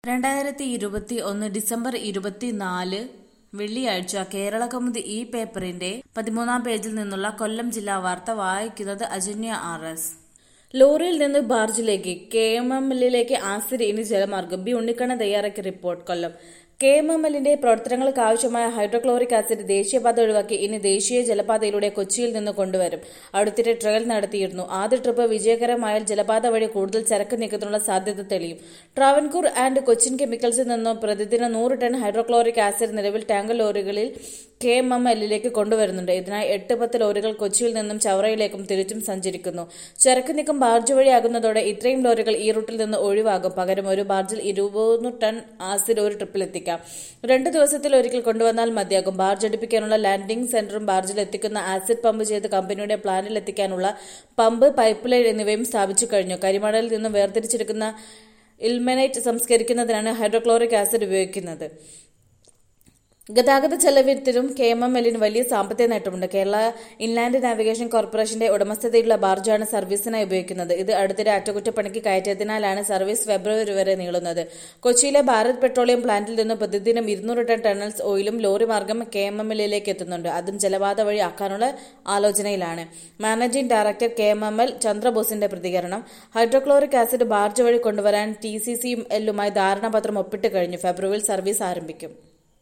രണ്ടായിരത്തി ഇരുപത്തി ഒന്ന് ഡിസംബർ ഇരുപത്തിനാല് വെള്ളിയാഴ്ച കേരളകൗമുദി ഈ പേപ്പറിന്റെ പതിമൂന്നാം പേജിൽ നിന്നുള്ള കൊല്ലം ജില്ലാ വാർത്ത വായിക്കുന്നത് അജന്യ ആർ എസ് ലോറിയിൽ നിന്ന് ബാർജിലേക്ക് കെ എം എം എല്ലിലേക്ക് ആസിഡ് ഇനി ജലമാർഗം ബി ഉണ്ണിക്കണ്ണൻ തയ്യാറാക്കിയ report Kollam K M M എല്ലിന്റെ പ്രവർത്തനങ്ങൾക്ക് ആവശ്യമായ ഹൈഡ്രോക്ലോറിക് ആസിഡ് ദേശീയപാത ഒഴിവാക്കി ഇനി ദേശീയ ജലപാതയിലൂടെ കൊച്ചിയിൽ നിന്ന് കൊണ്ടുവരും അടുത്തിടെ ട്രയൽ നടത്തിയിരുന്നു ആദ്യ ട്രിപ്പ് വിജയകരമായാൽ ജലപാത വഴി കൂടുതൽ ചരക്ക് നീക്കത്തിനുള്ള സാധ്യത തെളിയും ട്രാവൻകൂർ ആൻഡ് കൊച്ചിൻ കെമിക്കൽസിൽ നിന്നും പ്രതിദിനം നൂറ് ടൺ ഹൈഡ്രോക്ലോറിക് ആസിഡ് നിലവിൽ ടാങ്കർ ലോറികളിൽ കെ എം എം എല്ലിലേക്ക് കൊണ്ടുവരുന്നുണ്ട് ഇതിനായി എട്ട് പത്ത് ലോറികൾ കൊച്ചിയിൽ നിന്നും ചവറയിലേക്കും തിരിച്ചും സഞ്ചരിക്കുന്നു ചരക്ക് നീക്കം ബാർജ് വഴിയാകുന്നതോടെ ഇത്രയും ലോറികൾ ഈ റൂട്ടിൽ നിന്ന് ഒഴിവാകും പകരം ഒരു ബാർജിൽ ഇരുപത് ടൺ ആസിഡ് ഒരു ട്രിപ്പിലെത്തിക്കാം രണ്ട് ദിവസത്തിൽ ഒരിക്കൽ കൊണ്ടുവന്നാൽ മതിയാകും ബാർജ് അടുപ്പിക്കാനുള്ള ലാൻഡിംഗ് സെന്ററും ബാർജിൽ എത്തിക്കുന്ന ആസിഡ് പമ്പ് ചെയ്ത് കമ്പനിയുടെ പ്ലാന്റിൽ എത്തിക്കാനുള്ള പമ്പ് പൈപ്പ് ലൈൻ എന്നിവയും സ്ഥാപിച്ചു കഴിഞ്ഞു കരിമണലിൽ നിന്നും വേർതിരിച്ചെടുക്കുന്ന ഇൽമനൈറ്റ് സംസ്കരിക്കുന്നതിനാണ് ഹൈഡ്രോക്ലോറിക് ആസിഡ് ഉപയോഗിക്കുന്നത് ഗതാഗത ചെലവിനും കെ എം എം എല്ലിന് വലിയ സാമ്പത്തിക നേട്ടമുണ്ട് കേരള ഇൻലാൻഡ് നാവിഗേഷൻ കോർപ്പറേഷന്റെ ഉടമസ്ഥതയിലുള്ള ബാർജാണ് സർവീസിനായി ഉപയോഗിക്കുന്നത് ഇത് അടുത്തിടെ അറ്റകുറ്റപ്പണിക്ക് കയറ്റിയതിനാലാണ് സർവീസ് ഫെബ്രുവരി വരെ നീളുന്നത് കൊച്ചിയിലെ ഭാരത് പെട്രോളിയം പ്ലാന്റിൽ നിന്ന് പ്രതിദിനം ഇരുന്നൂറ് ടൺ ടണൽസ് ഓയിലും ലോറി മാർഗം കെ എം എം എല്ലിലേക്ക് എത്തുന്നുണ്ട് അതും ജലപാത വഴി ആക്കാനുള്ള ആലോചനയിലാണ് managing director K M M L ചന്ദ്രബോസിന്റെ പ്രതികരണം ഹൈഡ്രോക്ലോറിക് ആസിഡ് ബാർജ് വഴി കൊണ്ടുവരാൻ ടി സി സി എല്ലുമായി ധാരണാപത്രം ഒപ്പിട്ട് കഴിഞ്ഞു ഫെബ്രുവരിയിൽ സർവീസ് ആരംഭിക്കും